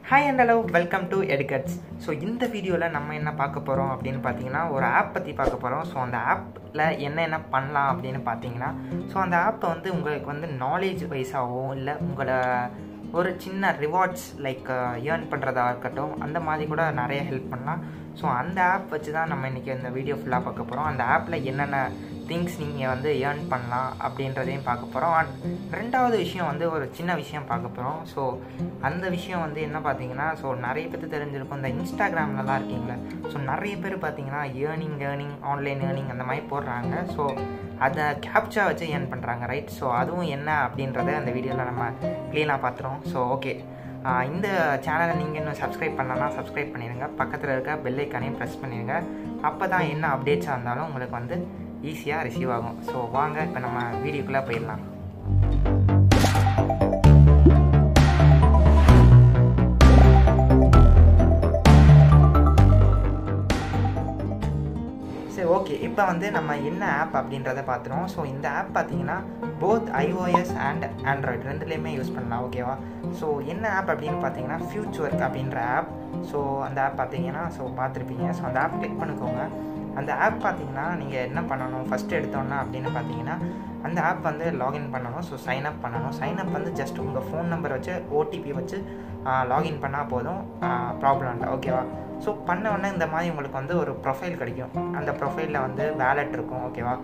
hi and hello welcome to எடுகட்ஸ் so இந்த வீடியோவில் நம்ம என்ன பார்க்க போகிறோம் அப்படின்னு பார்த்தீங்கன்னா ஒரு ஆப் பற்றி பார்க்க போகிறோம் ஸோ அந்த ஆப்பில் என்ன என்ன பண்ணலாம் அப்படின்னு பார்த்தீங்கன்னா ஸோ அந்த ஆப்பை வந்து உங்களுக்கு வந்து நாலேஜ் வைஸாகவோ இல்லை உங்களை ஒரு சின்ன ரிவார்ட்ஸ் லைக் ஏர்ன் பண்ணுறதா இருக்கட்டும் அந்த மாதிரி கூட நிறைய ஹெல்ப் பண்ணலாம் ஸோ அந்த ஆப் வச்சு தான் நம்ம இன்றைக்கி இந்த வீடியோ ஃபுல்லாக பார்க்க போகிறோம் அந்த ஆப்பில் என்னென்ன திங்ஸ் நீங்கள் வந்து ஏர்ன் பண்ணலாம் அப்படின்றதையும் பார்க்க போகிறோம் அண்ட் ரெண்டாவது விஷயம் வந்து ஒரு சின்ன விஷயம் பார்க்க போகிறோம் ஸோ அந்த விஷயம் வந்து என்ன பார்த்தீங்கன்னா ஸோ நிறைய பேர் தெரிஞ்சிருக்கும் இந்த இன்ஸ்டாகிராம்லலாம் இருக்கீங்களே ஸோ நிறைய பேர் பார்த்தீங்கன்னா ஏர்னிங் ஏர்னிங் ஆன்லைன் ஏர்னிங் அந்த மாதிரி போடுறாங்க ஸோ அதை கேப்சா வச்சு ஏர்ன் பண்ணுறாங்க ரைட் ஸோ அதுவும் என்ன அப்படின்றத அந்த வீடியோவில் நம்ம க்ளீனாக பார்த்துறோம் ஸோ ஓகே இந்த சேனலை நீங்கள் இன்னும் சப்ஸ்கிரைப் பண்ணலன்னா சப்ஸ்கிரைப் பண்ணிடுங்க பக்கத்தில் இருக்க பெல் ஐக்கானையும் ப்ரெஸ் பண்ணிடுங்க அப்போ தான் என்ன அப்டேட்ஸாக இருந்தாலும் உங்களுக்கு வந்து ஈஸியாக ரிசீவ் ஆகும் ஸோ வாங்க இப்போ நம்ம வீடியோக்குள்ளே போயிடலாம் சரி ஓகே இப்போ வந்து நம்ம என்ன ஆப் அப்படின்றத பார்த்துருவோம் ஸோ இந்த ஆப் பார்த்தீங்கன்னா போத் ஐஓஎஸ் அண்ட் ஆண்ட்ராய்டு ரெண்டுலேயுமே யூஸ் பண்ணலாம் ஓகேவா ஸோ என்ன ஆப் அப்படின்னு பார்த்தீங்கன்னா ஃபியூச்சர் அப்படின்ற ஆப் ஸோ அந்த ஆப் பார்த்தீங்கன்னா ஸோ பார்த்துருப்பீங்க ஸோ அந்த ஆப் கிளிக் பண்ணிக்கோங்க அந்த ஆப் பார்த்தீங்கன்னா நீங்கள் என்ன பண்ணணும் ஃபஸ்ட்டு எடுத்தோன்னா அப்படின்னு பார்த்தீங்கன்னா அந்த ஆப் வந்து லாகின் பண்ணணும் ஸோ சைன் அப் பண்ணணும் சைன் அப் வந்து ஜஸ்ட் உங்கள் ஃபோன் நம்பர் வச்சு ஓடிபி வச்சு லாகின் பண்ணால் போதும் ப்ராப்ளம் இல்லை ஓகேவா ஸோ பண்ண உடனே இந்த மாதிரி உங்களுக்கு வந்து ஒரு ப்ரொஃபைல் கிடைக்கும் அந்த ப்ரொஃபைலில் வந்து வேலட் இருக்கும் ஓகேவா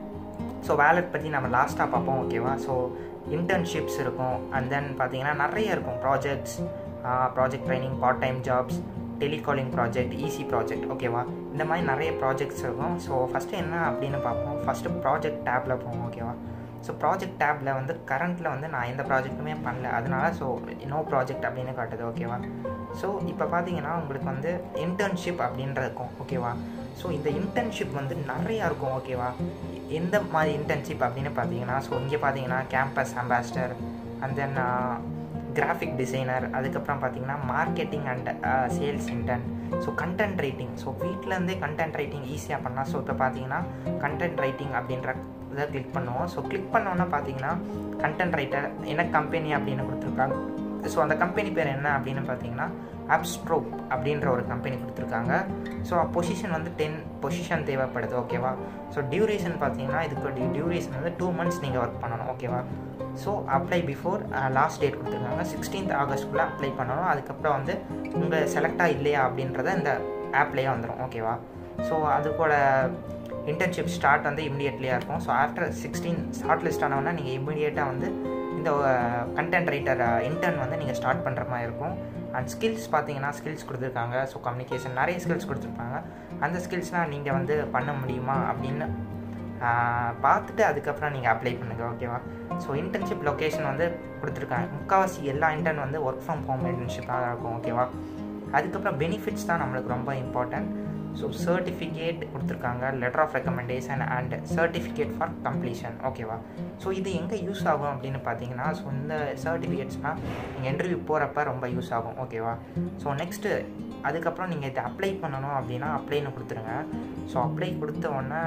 ஸோ வேலட் பற்றி நம்ம லாஸ்ட்டாக பார்ப்போம் ஓகேவா ஸோ இன்டர்ன்ஷிப்ஸ் இருக்கும் அண்ட் தென் பார்த்தீங்கன்னா நிறைய இருக்கும் projects project training part time jobs telecalling project easy project ஓகேவா இந்த மாதிரி நிறைய ப்ராஜெக்ட்ஸ் இருக்கும் ஸோ ஃபஸ்ட்டு என்ன அப்படின்னு பார்ப்போம் ஃபஸ்ட்டு ப்ராஜெக்ட் டேப்பில் போவோம் ஓகேவா ஸோ ப்ராஜெக்ட் டேப்பில் வந்து கரண்ட்டில் வந்து நான் எந்த ப்ராஜெக்ட்டுமே பண்ணல அதனால ஸோ நோ ப்ராஜெக்ட் அப்படின்னு காட்டுது ஓகேவா ஸோ இப்போ பார்த்தீங்கன்னா உங்களுக்கு வந்து இன்டர்ன்ஷிப் அப்படின்ற இருக்கும் ஓகேவா ஸோ இந்த இன்டர்ன்ஷிப் வந்து நிறையா இருக்கும் ஓகேவா எந்த மாதிரி இன்டர்ன்ஷிப் அப்படின்னு பார்த்தீங்கன்னா ஸோ இங்கே பார்த்தீங்கன்னா campus ambassador and then graphic designer அதுக்கப்புறம் பார்த்தீங்கன்னா marketing and sales intern so content writing so வீட்டிலேருந்தே கண்டென்ட் ரைட்டிங் ஈஸியாக பண்ணலாம் ஸோ இப்போ பார்த்தீங்கன்னா கண்டென்ட் ரைட்டிங் அப்படின்ற இதை கிளிக் பண்ணுவோம் ஸோ கிளிக் பண்ணோன்னா பார்த்தீங்கன்னா கண்டென்ட் ரைட்டர் என்ன கம்பெனி அப்படின்னு கொடுத்துருக்காங்க ஸோ அந்த கம்பெனி பேர் என்ன அப்படின்னு பார்த்தீங்கன்னா அப்ஸ்ட்ரோப் அப்படின்ற ஒரு கம்பெனி கொடுத்துருக்காங்க ஸோ பொசிஷன் வந்து டென் பொசிஷன் தேவைப்படுது ஓகேவா ஸோ டியூரேஷன் பார்த்தீங்கன்னா இதுக்கு டியூரேஷன் வந்து டூ மந்த்ஸ் நீங்கள் ஒர்க் பண்ணணும் ஓகேவா so apply before last date கொடுத்துருக்காங்க சிக்ஸ்டீன்த் ஆகஸ்ட்குள்ளே அப்ளை பண்ணணும் அதுக்கப்புறம் வந்து உங்கள் செலக்டாக இல்லையா அப்படின்றத இந்த ஆப்லேயே வந்துடும் ஓகேவா ஸோ அதுக்கூட இன்டர்ன்ஷிப் ஸ்டார்ட் வந்து இம்மிடியட்லியாக இருக்கும் so after sixteen short list ஆனவொன்னா நீங்கள் இம்மிடியேட்டாக வந்து இந்த கண்டென்ட் ரைட்டர் இன்டர்ன் வந்து நீங்கள் ஸ்டார்ட் பண்ணுற மாதிரி இருக்கும் அண்ட் ஸ்கில்ஸ் பார்த்தீங்கன்னா ஸ்கில்ஸ் கொடுத்துருக்காங்க ஸோ கம்யூனிகேஷன் நிறைய ஸ்கில்ஸ் கொடுத்துருப்பாங்க அந்த ஸ்கில்ஸ்லாம் நீங்கள் வந்து பண்ண முடியுமா அப்படின்னு பார்த்துட்டு அதுக்கப்புறம் நீங்கள் அப்ளை பண்ணுங்கள் ஓகேவா ஸோ இன்டர்ன்ஷிப் லொக்கேஷன் வந்து கொடுத்துருக்காங்க முக்கால்வாசி எல்லா இன்டர்ன் வந்து ஒர்க் ஃப்ரம் ஹோம் இன்டர்ன்ஷிப்பாக தான் இருக்கும் ஓகேவா அதுக்கப்புறம் பெனிஃபிட்ஸ் தான் நம்மளுக்கு ரொம்ப இம்பார்ட்டன்ட் ஸோ சர்டிஃபிகேட் கொடுத்துருக்காங்க letter of recommendation and certificate for completion ஓகேவா ஸோ இது எங்கே யூஸ் ஆகும் அப்படின்னு பார்த்தீங்கன்னா ஸோ இந்த சர்டிஃபிகேட்ஸ்னால் நீங்கள் இன்டர்வியூ போகிறப்ப ரொம்ப யூஸ் ஆகும் ஓகேவா ஸோ நெக்ஸ்ட்டு அதுக்கப்புறம் நீங்கள் இதை அப்ளை பண்ணணும் அப்படின்னா அப்ளைன்னு கொடுத்துருங்க ஸோ அப்ளை கொடுத்த உடனே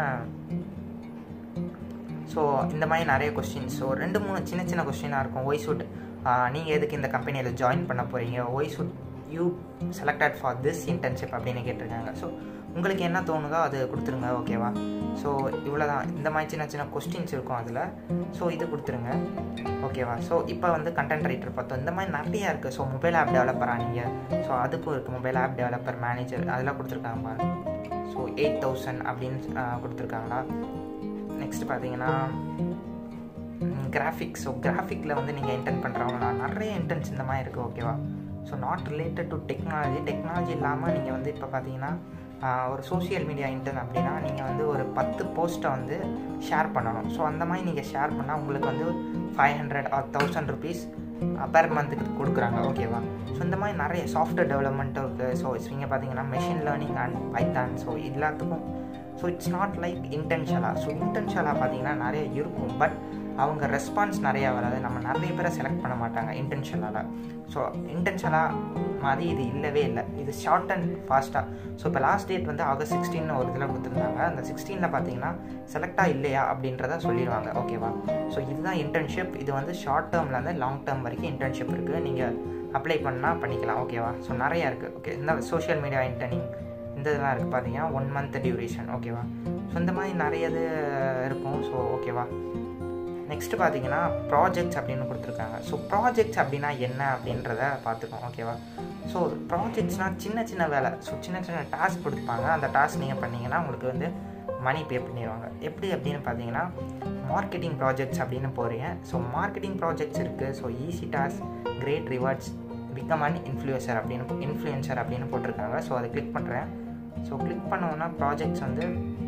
ஸோ இந்த மாதிரி நிறைய கொஸ்டின்ஸ் ஸோ ரெண்டு மூணு சின்ன சின்ன கொஸ்டினாக இருக்கும் ஒய் சுட் நீங்கள் எதுக்கு இந்த கம்பெனியில் ஜாயின் பண்ண போகிறீங்க why should you selected for this internship அப்படின்னு கேட்டிருக்காங்க ஸோ உங்களுக்கு என்ன தோணுதோ அது கொடுத்துருங்க ஓகேவா ஸோ இவ்வளோ தான் இந்த மாதிரி சின்ன சின்ன கொஸ்டின்ஸ் இருக்கும் அதில் ஸோ இது கொடுத்துருங்க ஓகேவா ஸோ இப்போ வந்து கண்டென்ட் ரைட்டர் பார்த்தோம் இந்த மாதிரி நிறையா இருக்குது ஸோ மொபைல் ஆப் டெவலப்பராக நீங்கள் ஸோ அதுக்கும் இருக்குது மொபைல் ஆப் டெவலப்பர் மேனேஜர் அதெல்லாம் கொடுத்துருக்காங்க பாருங்க ஸோ எயிட் தௌசண்ட் அப்படின்னு கொடுத்துருக்காங்களா நெக்ஸ்ட் பார்த்தீங்கன்னா கிராஃபிக்ஸ் ஸோ கிராஃபிக்கில் வந்து நீங்கள் இன்டர்ன் பண்ணுறவங்களா நிறைய இன்டர்ன்ஸ் இந்த மாதிரி இருக்குது ஓகேவா so not related to technology technology இல்லாமல் நீங்கள் வந்து இப்போ பார்த்தீங்கன்னா ஒரு சோஷியல் மீடியா இன்டர்ன் அப்படின்னா நீங்கள் வந்து ஒரு பத்து போஸ்ட்டை வந்து ஷேர் பண்ணணும் ஸோ அந்த மாதிரி நீங்கள் ஷேர் பண்ணால் உங்களுக்கு வந்து five hundred or thousand rupees per மந்த்துக்கு கொடுக்குறாங்க ஓகேவா ஸோ இந்த மாதிரி நிறைய சாஃப்ட்வேர் டெவலப்மெண்ட்டும் இருக்குது ஸோ நீங்கள் பார்த்தீங்கன்னா machine learning and Python so எல்லாத்துக்கும் ஸோ இட்ஸ் நாட் லைக் இன்டென்ஷனலாக ஸோ இன்டென்ஷனலாக பார்த்தீங்கன்னா நிறைய இருக்கும் பட் அவங்க ரெஸ்பான்ஸ் நிறையா வராது நம்ம நிறைய பேரை செலக்ட் பண்ண மாட்டாங்க இன்டென்ஷனலாக ஸோ இன்டென்ஷனலாக மாதிரி இது இல்லவே இல்லை இது ஷார்ட் அண்ட் ஃபாஸ்ட்டாக ஸோ இப்போ லாஸ்ட் டேட் வந்து ஆகஸ்ட் சிக்ஸ்டீன் ஒரு இதில் கொடுத்துருந்தாங்க அந்த சிக்ஸ்டீனில் பார்த்தீங்கன்னா செலக்டாக இல்லையா அப்படின்றத சொல்லிடுவாங்க ஓகேவா ஸோ இதுதான் இன்டர்ன்ஷிப் இது வந்து ஷார்ட் டேர்ம்லேருந்து லாங் டேர்ம் வரைக்கும் இன்டர்ன்ஷிப் இருக்குது நீங்கள் அப்ளை பண்ணால் பண்ணிக்கலாம் ஓகேவா ஸோ நிறையா இருக்குது ஓகே இந்த சோஷியல் மீடியா இன்டர்னிங் இந்த இதெல்லாம் இருக்குது பார்த்தீங்கன்னா ஒன் மந்த் டியூரேஷன் ஓகேவா ஸோ இந்த மாதிரி நிறைய இது இருக்கும் ஸோ ஓகேவா நெக்ஸ்ட் பார்த்தீங்கன்னா ப்ராஜெக்ட்ஸ் அப்படின்னு கொடுத்துருக்காங்க ஸோ ப்ராஜெக்ட்ஸ் அப்படின்னா என்ன அப்படின்றத பார்த்துக்கோம் ஓகேவா ஸோ ப்ராஜெக்ட்ஸ்னால் சின்ன சின்ன வேலை ஸோ சின்ன சின்ன டாஸ்க் கொடுப்பாங்க அந்த டாஸ்க் நீங்கள் பண்ணிங்கன்னா உங்களுக்கு வந்து மணி பே பண்ணிடுவாங்க எப்படி அப்படின்னு பார்த்தீங்கன்னா மார்க்கெட்டிங் ப்ராஜெக்ட்ஸ் அப்படின்னு போகிறீங்க ஸோ மார்க்கெட்டிங் ப்ராஜெக்ட்ஸ் இருக்குது so easy task great rewards become and influencer அப்படின்னு இன்ஃப்ளூயன்சர் அப்படின்னு போட்டிருக்காங்க ஸோ அதை கிளிக் பண்ணுறேன் ஸோ கிளிக் பண்ணோன்னா ப்ராஜெக்ட்ஸ் வந்து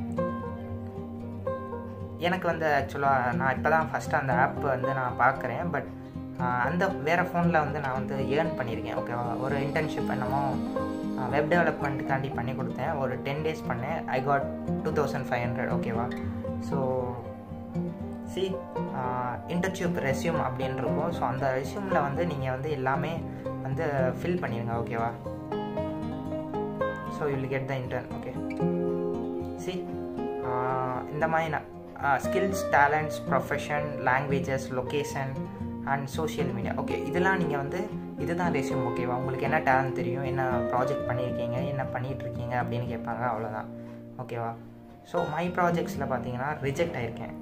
எனக்கு வந்து ஆக்சுவலாக நான் இப்போ தான் ஃபஸ்ட்டு அந்த ஆப் வந்து நான் பார்க்குறேன் பட் அந்த வேறு ஃபோனில் வந்து நான் வந்து ஏர்ன் பண்ணியிருக்கேன் ஓகேவா ஒரு இன்டர்ன்ஷிப் என்னமோ வெப் டெவலப்மெண்ட்டுக்காண்டி பண்ணி கொடுத்தேன் ஒரு டென் டேஸ் பண்ணேன் I got two thousand five hundred ஓகேவா ஸோ சி இன்டர்ன்ஷிப் ரெஸ்யூம் அப்படின்னு இருக்கும் ஸோ அந்த ரெஸ்யூமில் வந்து நீங்கள் வந்து எல்லாமே வந்து ஃபில் பண்ணிடுங்க ஓகேவா so you get the intern okay see இந்த மாதிரி நான் skills talents profession languages location and social media okay இதெல்லாம் நீங்கள் வந்து இதுதான் ரெஸ்யூம் ஓகேவா உங்களுக்கு என்ன டேலண்ட் தெரியும் என்ன ப்ராஜெக்ட் பண்ணியிருக்கீங்க என்ன பண்ணிகிட்ருக்கீங்க அப்படின்னு கேட்பாங்க அவ்வளோதான் ஓகேவா ஸோ மை ப்ராஜெக்ட்ஸில் பார்த்தீங்கன்னா ரிஜெக்ட் ஆகிருக்கேன்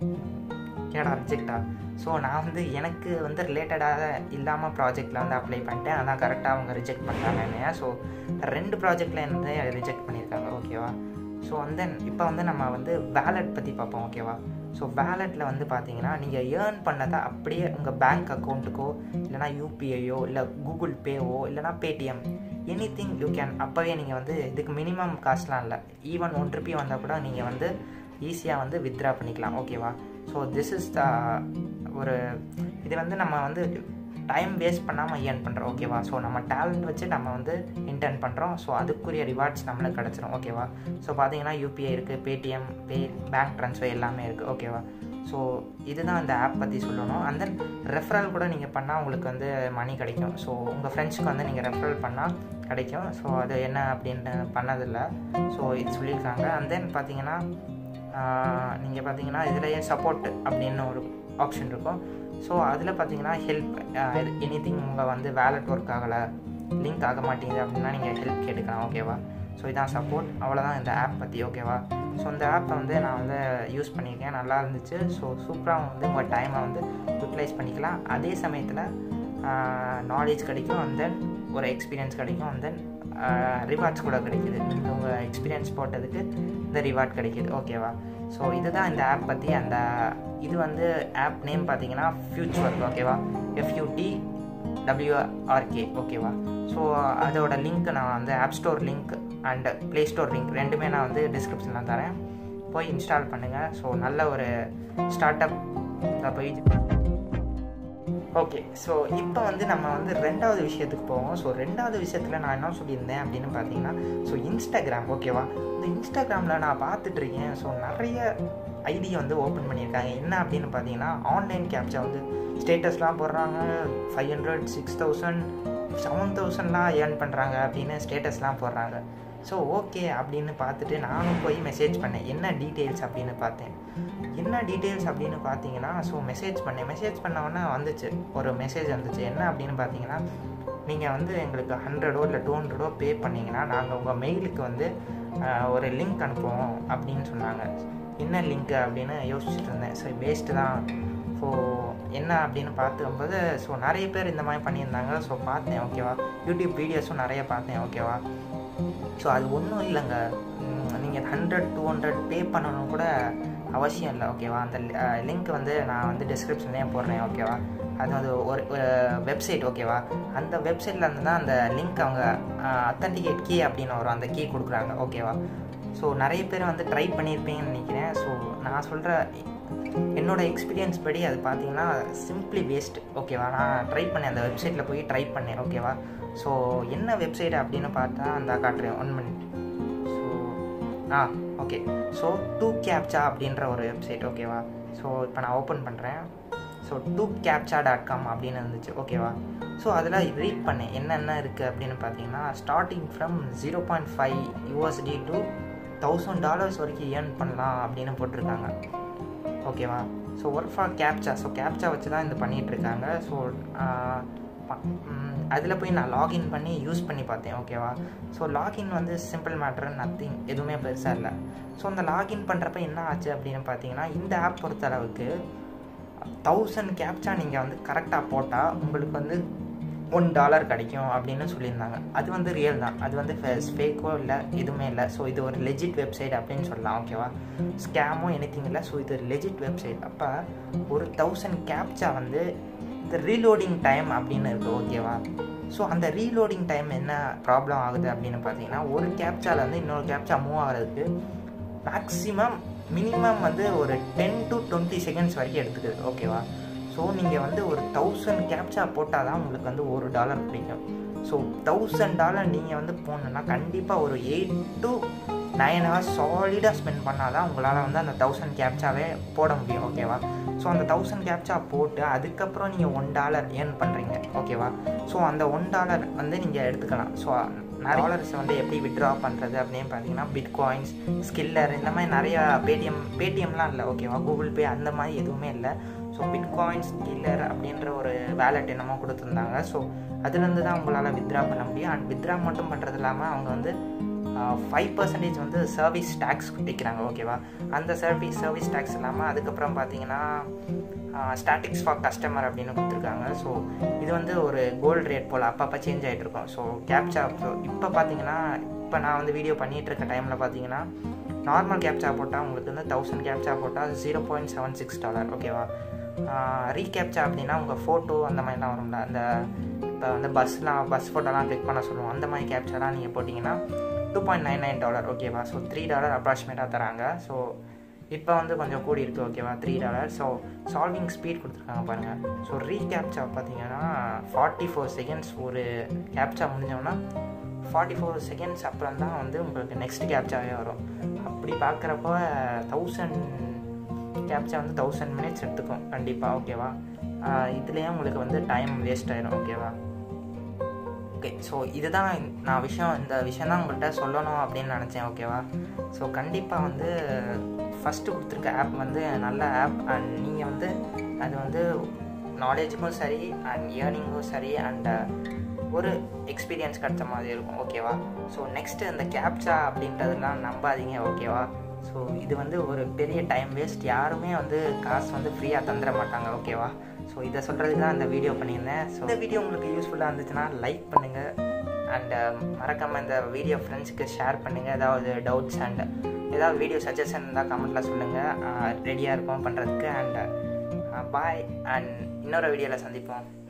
ஏடா ரிஜெக்டா ஸோ நான் வந்து எனக்கு வந்து ரிலேட்டடாக இல்லாமல் ப்ராஜெக்டில் வந்து அப்ளை பண்ணிட்டேன் அதான் கரெக்டாக அவங்க ரிஜெக்ட் பண்ணுறாங்க என்னையா ஸோ ரெண்டு ப்ராஜெக்டில் இருந்து ரிஜெக்ட் பண்ணியிருக்காங்க ஓகேவா ஸோ வந்து இப்போ வந்து நம்ம வந்து வேலட் பற்றி பார்ப்போம் ஓகேவா ஸோ வேலெட்டில் வந்து பார்த்தீங்கன்னா நீங்கள் ஏர்ன் பண்ணதை அப்படியே உங்கள் பேங்க் அக்கௌண்ட்டுக்கோ இல்லைனா யூபிஐயோ இல்லை கூகுள் பேவோ இல்லைனா Paytm anything you can அப்போவே நீங்கள் வந்து இதுக்கு மினிமம் காஸ்ட்லாம் இல்லை ஈவன் ஒன் ருபி வந்தால் கூட நீங்கள் வந்து ஈஸியாக வந்து வித்ட்ரா பண்ணிக்கலாம் ஓகேவா ஸோ திஸ் இஸ் த ஒரு இது வந்து நம்ம வந்து டைம் வேஸ்ட் பண்ணாமல் ஏர்ன் பண்ணுறோம் ஓகேவா ஸோ நம்ம டேலண்ட் வச்சு நம்ம வந்து இன்டர்ன் பண்ணுறோம் ஸோ அதுக்குரிய ரிவார்ட்ஸ் நம்மளுக்கு கிடச்சிரும் ஓகேவா ஸோ பார்த்தீங்கன்னா யூபிஐ இருக்குது பேடிஎம் பே பேங்க் ட்ரான்ஸ்ஃபர் எல்லாமே இருக்குது ஓகேவா ஸோ இதுதான் இந்த ஆப் பற்றி சொல்லணும் அண்ட் தென் ரெஃபரல் கூட நீங்கள் பண்ணால் உங்களுக்கு வந்து மணி கிடைக்கும் ஸோ உங்கள் ஃப்ரெண்ட்ஸ்க்கு வந்து நீங்கள் ரெஃபரல் பண்ணால் கிடைக்கும் ஸோ அது என்ன அப்படின்னு பண்ணதில்லை ஸோ இது சொல்லியிருக்காங்க அண்ட் தென் பார்த்தீங்கன்னா நீங்கள் பார்த்தீங்கன்னா இதுலேயே சப்போர்ட் அப்படின்னு ஒரு ஆப்ஷன் இருக்கும் ஸோ அதில் பார்த்தீங்கன்னா ஹெல்ப் எனி திங் உங்கள் வந்து வேலட் ஒர்க் ஆகலை லிங்க் ஆக மாட்டேங்குது அப்படின்னா நீங்கள் ஹெல்ப் கேட்டுக்கலாம் ஓகேவா ஸோ இதான் சப்போர்ட் அவ்வளோதான் இந்த ஆப் பற்றி ஓகேவா ஸோ இந்த ஆப்பை வந்து நான் வந்து யூஸ் பண்ணியிருக்கேன் நல்லா இருந்துச்சு ஸோ சூப்பராக வந்து உங்கள் டைமை வந்து யூட்டிலைஸ் பண்ணிக்கலாம் அதே சமயத்தில் நாலேஜ் கிடைக்கும் அண்ட் தென் ஒரு எக்ஸ்பீரியன்ஸ் கிடைக்கும் அண்ட் தென் ரிவார்ட்ஸ் கூட கிடைக்கிது நீங்கள் உங்கள் எக்ஸ்பீரியன்ஸ் போட்டதுக்கு இந்த ரிவார்ட் கிடைக்கிது ஓகேவா ஸோ இதுதான் இந்த ஆப் பற்றி அந்த இது வந்து ஆப் நேம் பார்த்தீங்கன்னா ஃபியூச்சர் ஓகேவா எஃப்யூடி டபிள்யூஆர்கே ஓகேவா ஸோ அதோட லிங்க் நான் வந்து app store link and play store link ரெண்டுமே நான் வந்து டிஸ்கிரிப்ஷனில் தரேன் போய் இன்ஸ்டால் பண்ணுங்கள் ஸோ நல்ல ஒரு ஸ்டார்ட் அப் போய் ஓகே ஸோ இப்போ வந்து நம்ம வந்து ரெண்டாவது விஷயத்துக்கு போவோம் ஸோ ரெண்டாவது விஷயத்தில் நான் என்ன சொல்லியிருந்தேன் அப்படின்னு பார்த்தீங்கன்னா ஸோ இன்ஸ்டாகிராம் ஓகேவா இந்த இன்ஸ்டாகிராமில் நான் பார்த்துட்ருக்கேன் ஸோ நிறைய ஐடி வந்து ஓப்பன் பண்ணியிருக்காங்க என்ன அப்படின்னு பார்த்தீங்கன்னா ஆன்லைன் கேப்ச்சா வந்து ஸ்டேட்டஸ்லாம் போடுறாங்க five hundred six thousand seven தௌசண்ட்லாம் ஏர்ன் பண்ணுறாங்க அப்படின்னு ஸ்டேட்டஸ்லாம் போடுறாங்க ஸோ ஓகே அப்படின்னு பார்த்துட்டு நானும் போய் மெசேஜ் பண்ணேன் என்ன டீட்டெயில்ஸ் அப்படின்னு பார்த்தேன் என்ன டீட்டெயில்ஸ் அப்படின்னு பார்த்தீங்கன்னா ஸோ மெசேஜ் பண்ணேன் மெசேஜ் பண்ணவொன்னே வந்துச்சு ஒரு மெசேஜ் வந்துச்சு என்ன அப்படின்னு பார்த்தீங்கன்னா நீங்கள் வந்து எங்களுக்கு ஹண்ட்ரடோ இல்லை டூ ஹண்ட்ரடோ பே பண்ணிங்கன்னா நாங்கள் உங்கள் மெயிலுக்கு வந்து ஒரு லிங்க் அனுப்புவோம் அப்படின்னு சொன்னாங்க என்ன லிங்க்கு அப்படின்னு யோசிச்சுட்டு இருந்தேன் ஸோ வேஸ்ட்டு தான் ஸோ என்ன அப்படின்னு பார்த்துக்கும்போது ஸோ நிறைய பேர் இந்த மாதிரி பண்ணியிருந்தாங்க ஸோ பார்த்தேன் ஓகேவா யூடியூப் வீடியோஸும் நிறைய பார்த்தேன் ஓகேவா ஸோ அது ஒன்றும் இல்லைங்க நீங்கள் ஹண்ட்ரட் டூ ஹண்ட்ரட் பே பண்ணணும் கூட அவசியம் இல்லை ஓகேவா அந்த லிங்க் வந்து நான் வந்து டிஸ்கிரிப்ஷன்லேயே போடுறேன் ஓகேவா அது வந்து ஒரு வெப்சைட் ஓகேவா அந்த வெப்சைட்டில் இருந்து தான் அந்த லிங்க் அவங்க அத்தன்டிகேட் கீ அப்படின்னு வரும் அந்த கீ கொடுக்குறாங்க ஓகேவா ஸோ நிறைய பேர் வந்து ட்ரை பண்ணியிருப்பீங்கன்னு நினைக்கிறேன் ஸோ நான் சொல்கிற என்னோடய எக்ஸ்பீரியன்ஸ் படி அது பார்த்தீங்கன்னா சிம்பிளி வேஸ்ட் ஓகேவா நான் ட்ரை பண்ணேன் அந்த வெப்சைட்டில் போய் ட்ரை பண்ணேன் ஓகேவா ஸோ என்ன வெப்சைட் அப்படின்னு பார்த்தா அந்த காட்டுறேன் one minute so ah okay so two captcha அப்படின்ற ஒரு வெப்சைட் ஓகேவா ஸோ இப்போ நான் ஓப்பன் பண்ணுறேன் so two captcha dot com அப்படின்னு இருந்துச்சு ஓகேவா ஸோ அதில் ரீட் பண்ணேன் என்னென்ன இருக்குது அப்படின்னு பார்த்தீங்கன்னா starting from zero point five USD to thousand dollars வரைக்கும் ஏர்ன் பண்ணலாம் அப்படின்னு போட்டிருக்காங்க ஓகேவா so work for captcha so captcha வச்சு தான் இது பண்ணிகிட்ருக்காங்க ஸோ அதில் போய் நான் லாகின் பண்ணி யூஸ் பண்ணி பார்த்தேன் ஓகேவா ஸோ லாகின் வந்து சிம்பிள் மேட்ரு நத்திங் எதுவுமே பெருசாக இல்லை ஸோ அந்த லாகின் பண்ணுறப்ப என்ன ஆச்சு அப்படின்னு பார்த்தீங்கன்னா இந்த ஆப் பொறுத்தளவுக்கு தௌசண்ட் கேப்சா நீங்கள் வந்து கரெக்டாக போட்டால் உங்களுக்கு வந்து ஒன் டாலர் கிடைக்கும் அப்படின்னு சொல்லியிருந்தாங்க அது வந்து ரியல் தான் அது வந்து ஃபேக்கோ இல்லை எதுவுமே இல்லை ஸோ இது ஒரு லெஜிட் வெப்சைட் அப்படின்னு சொல்லலாம் ஓகேவா ஸ்கேமோ எனித்திங் இல்லை ஸோ இது ஒரு லெஜிட் வெப்சைட் அப்போ ஒரு தௌசண்ட் கேப்சா வந்து இந்த ரீலோடிங் டைம் அப்படின்னு இருக்குது ஓகேவா ஸோ அந்த ரீலோடிங் டைம் என்ன ப்ராப்ளம் ஆகுது அப்படின்னு பார்த்தீங்கன்னா ஒரு கேப்சாலேருந்து இன்னொரு கேப்சா மூவ் ஆகிறதுக்கு மேக்ஸிமம் மினிமம் வந்து ஒரு டென் டு டுவெண்ட்டி செகண்ட்ஸ் வரைக்கும் எடுத்துக்குது ஓகேவா ஸோ நீங்கள் வந்து ஒரு தௌசண்ட் கேப்சா போட்டால் தான் உங்களுக்கு வந்து ஒரு டாலர் பிடிக்கும் ஸோ தௌசண்ட் டாலர் நீங்கள் வந்து போகணுன்னா கண்டிப்பாக ஒரு எயிட் டு நைன் ஹவர்ஸ் சாலிடாக ஸ்பெண்ட் பண்ணால் தான் உங்களால் வந்து அந்த தௌசண்ட் கேப்சாவே போட முடியும் ஓகேவா ஸோ அந்த தௌசண்ட் கேப்சா போட்டு அதுக்கப்புறம் நீங்கள் ஒன் டாலர் ஏர்ன் பண்ணுறீங்க ஓகேவா ஸோ அந்த ஒன் டாலர் வந்து நீங்கள் எடுத்துக்கலாம் ஸோ டாலர்ஸ் வந்து எப்படி விட்ரா பண்ணுறது அப்படின்னு பார்த்தீங்கன்னா பிட்காயின்ஸ் ஸ்கில்லர் இந்த மாதிரி நிறையா பேடிஎம் பேடிஎம்லாம் இல்லை ஓகேவா கூகுள் பே அந்த மாதிரி எதுவுமே இல்லை ஸோ பிட்காயின்ஸ் ஸ்கில்லர் அப்படின்ற ஒரு வேலட் என்னமோ கொடுத்துருந்தாங்க ஸோ அதுலேருந்து தான் உங்களால் வித்ரா பண்ண முடியும் அண்ட் வித்ரா மட்டும் பண்ணுறது இல்லாமல் அவங்க வந்து ஃபைவ் பர்சன்டேஜ் வந்து சர்வீஸ் டேக்ஸ் குட்டிக்கிறாங்க ஓகேவா அந்த சர்வீஸ் சர்வீஸ் டேக்ஸ் இல்லாமல் அதுக்கப்புறம் பார்த்தீங்கன்னா ஸ்டாட்டிக்ஸ் ஃபார் கஸ்டமர் அப்படின்னு கொடுத்துருக்காங்க ஸோ இது வந்து ஒரு கோல்டு ரேட் போல் அப்பப்போ சேஞ்ச் ஆகிட்டு இருக்கும் ஸோ கேப்சா ஸோ இப்போ பார்த்தீங்கன்னா இப்போ நான் வந்து வீடியோ பண்ணிகிட்டு இருக்க டைமில் பார்த்தீங்கன்னா நார்மல் கேப்சா போட்டால் உங்களுக்கு வந்து தௌசண்ட் கேப்சா போட்டால் zero point seven six dollar ஓகேவா ரீகேப்சா அப்படின்னா உங்கள் ஃபோட்டோ அந்த மாதிரிலாம் வரும்ல அந்த இப்போ வந்து பஸ்லாம் பஸ் ஃபோட்டோலாம் கிளிக் பண்ண சொல்லுவோம் அந்த மாதிரி கேப்சாலாம் நீங்கள் போட்டிங்கன்னா two point nine nine dollar ஓகேவா ஸோ த்ரீ டாலர் அப்ராக்சிமேட்டாக தராங்க ஸோ இப்போ வந்து கொஞ்சம் கூடி இருக்குது ஓகேவா three dollar so solving speed கொடுத்துருக்காங்க பாருங்கள் ஸோ ரீகேப்சா பார்த்தீங்கன்னா ஃபார்ட்டி ஃபோர் செகண்ட்ஸ் ஒரு கேப்சா முடிஞ்சோன்னா ஃபார்ட்டி ஃபோர் செகண்ட்ஸ் அப்புறம் தான் வந்து உங்களுக்கு நெக்ஸ்ட் கேப்சாவே வரும் அப்படி பார்க்குறப்போ தௌசண்ட் கேப்சா வந்து தௌசண்ட் மினிட்ஸ் எடுத்துக்கும் கண்டிப்பாக ஓகேவா இதுலேயே உங்களுக்கு வந்து டைம் வேஸ்ட் ஆயிடும் ஓகேவா ஓகே ஸோ இதுதான் நான் விஷயம் இந்த விஷயம் தான் உங்கள்கிட்ட சொல்லணும் அப்படின்னு நினச்சேன் ஓகேவா ஸோ கண்டிப்பாக வந்து ஃபஸ்ட்டு கொடுத்துருக்க ஆப் வந்து நல்ல ஆப் அண்ட் நீங்கள் வந்து அது வந்து நாலேஜுக்கும் சரி அண்ட் ஏர்னிங்கும் சரி அண்ட் ஒரு எக்ஸ்பீரியன்ஸ் கிடச்ச மாதிரி இருக்கும் ஓகேவா ஸோ நெக்ஸ்ட்டு இந்த கேப்சா அப்படின்றதெல்லாம் நம்பாதீங்க ஓகேவா ஸோ இது வந்து ஒரு பெரிய டைம் வேஸ்ட் யாருமே வந்து காசு வந்து ஃப்ரீயாக தந்துட மாட்டாங்க ஓகேவா ஸோ இதை சொல்கிறதுக்கு தான் இந்த வீடியோ பண்ணியிருந்தேன் ஸோ இந்த வீடியோ உங்களுக்கு யூஸ்ஃபுல்லாக இருந்துச்சுன்னா லைக் பண்ணுங்கள் அண்ட் மறக்காமல் இந்த வீடியோ ஃப்ரெண்ட்ஸுக்கு ஷேர் பண்ணுங்கள் ஏதாவது டவுட்ஸ் அண்ட் ஏதாவது வீடியோ சஜஷன் இருந்தால் கமெண்ட்டில் சொல்லுங்கள் ரெடியாக இருப்போம் பண்ணுறதுக்கு அண்ட் பாய் அண்ட் இன்னொரு வீடியோவில் சந்திப்போம்